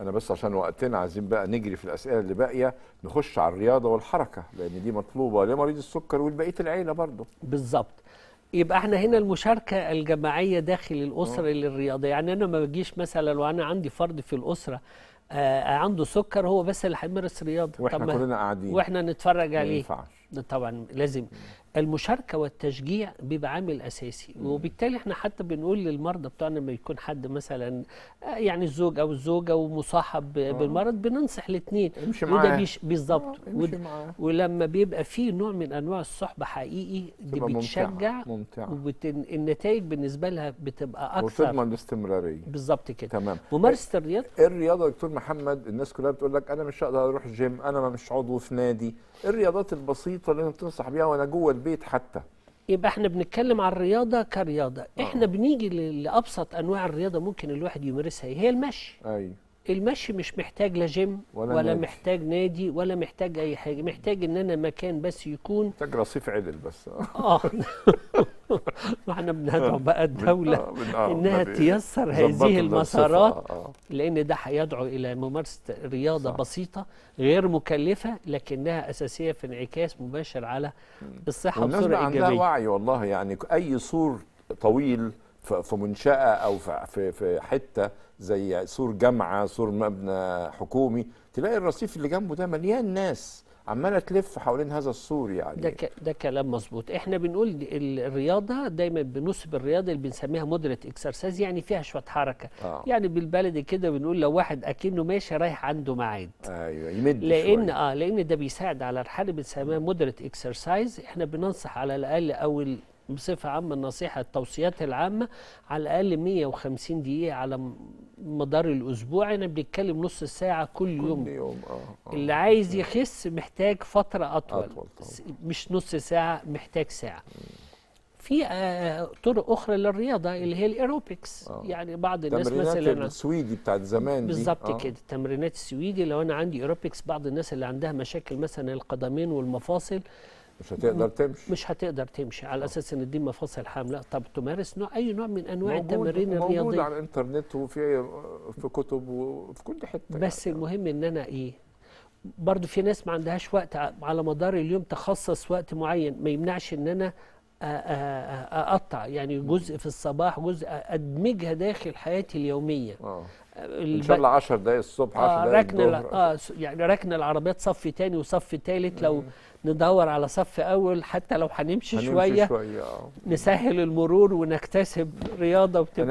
انا بس عشان وقتنا عايزين بقى نجري في الاسئله اللي باقيه نخش على الرياضه والحركه لان دي مطلوبه لمريض السكر ولبقيه العيله برضه بالظبط يبقى احنا هنا المشاركه الجماعيه داخل الاسره للرياضه يعني انا ما بجيش مثلا وانا عندي فرد في الاسره آه عنده سكر هو بس اللي هيمارس رياضه واحنا طب ما- كلنا قاعدين واحنا نتفرج ما عليه ينفعش ده طبعا لازم المشاركه والتشجيع بيبقى عامل اساسي وبالتالي احنا حتى بنقول للمرضى بتوعنا لما يكون حد مثلا آه، يعني الزوج او الزوجه ومصاحب ب- بالمرض بننصح الاثنين امشي وده معاه بيش بالظبط آه، امشي وده- معاه ولما بيبقى في نوع من انواع الصحبه حقيقي دي تبقى بتشجع ممتعه ممتعه والنتائج بالنسبه لها بتبقى اكثر وتضمن الاستمراريه بالظبط كده تمام ممارسه الرياضه ايه الرياضه يا دكتور محمد الناس كلها بتقول لك انا مش هقدر اروح جيم انا ما مش عضو في نادي ايه الرياضات البسيطه اللي انت تنصح بيها وانا جوه البيت حتى يبقى احنا بنتكلم عن الرياضه كرياضه احنا بنيجي ل- لابسط انواع الرياضه ممكن الواحد يمارسها هي المشي ايوه المشي مش محتاج لا جيم ولا ولا, ولا نادي. محتاج نادي ولا محتاج اي حاجه محتاج ان انا مكان بس يكون محتاج رصيف عدل بس اه واحنا بندعو بقى الدوله آه، بن- آه، انها النبي تيسر ظبطوا هذه ده المسارات بصفة، آه. لان ده هيدعو الى ممارسه رياضه صح. بسيطه غير مكلفه لكنها اساسيه في انعكاس مباشر على الصحه والناس بصوره بقى عندها ايجابيه وعي والله يعني اي سور طويل ف- في منشأة أو في- في في حتة زي سور جامعة سور مبنى حكومي تلاقي الرصيف اللي جنبه ده مليان ناس عمالة تلف حوالين هذا السور يعني ده ك... ده كلام مظبوط احنا بنقول ال- الرياضه دايما بنسب الرياضه اللي بنسميها مودريت اكسرسايز يعني فيها شويه حركه آه. يعني بالبلدي كده بنقول لو واحد اكنه ماشي رايح عنده ميعاد ايوه يمد لان شوية. اه لان ده بيساعد على الحاله بنسميها مودريت اكسرسايز احنا بننصح على الاقل او ال- بصفه عامه النصيحه التوصيات العامه على الاقل 150 دقيقه على م- مدار الاسبوع انا بنتكلم نص ساعه كل يوم كل يوم اه آه. اللي عايز يخس محتاج فترة أطول, أطول طبعا. س- مش نص ساعة محتاج ساعة في آه طرق أخرى للرياضة اللي هي الإيروبكس آه. يعني بعض الناس تمرينات مثلا السويدي بتاعت زمان دي بالظبط آه. كده التمرينات السويدي لو أنا عندي إيروبكس بعض الناس اللي عندها مشاكل مثلا القدمين والمفاصل مش هتقدر تمشي مش هتقدر تمشي على أساس إن دي مفاصل حاملة طب تمارس نوع أي نوع من أنواع موجود التمارين موجود الرياضية على الانترنت وفي في كتب وفي كل حته بس يعني. المهم ان انا ايه برضو في ناس ما عندهاش وقت ع- على مدار اليوم تخصص وقت معين ما يمنعش ان انا أ- أ- أ- اقطع يعني جزء في الصباح جزء ادمجها داخل حياتي اليوميه اه ان الب- شاء الله 10 دقائق الصبح 10 آه دقائق ركن الع- الظهر اه س- يعني ركن العربيات صف تاني وصف تالت لو ندور على صف اول حتى لو هنمشي هنمشي شويه شويه اه نسهل المرور ونكتسب رياضه وتبقى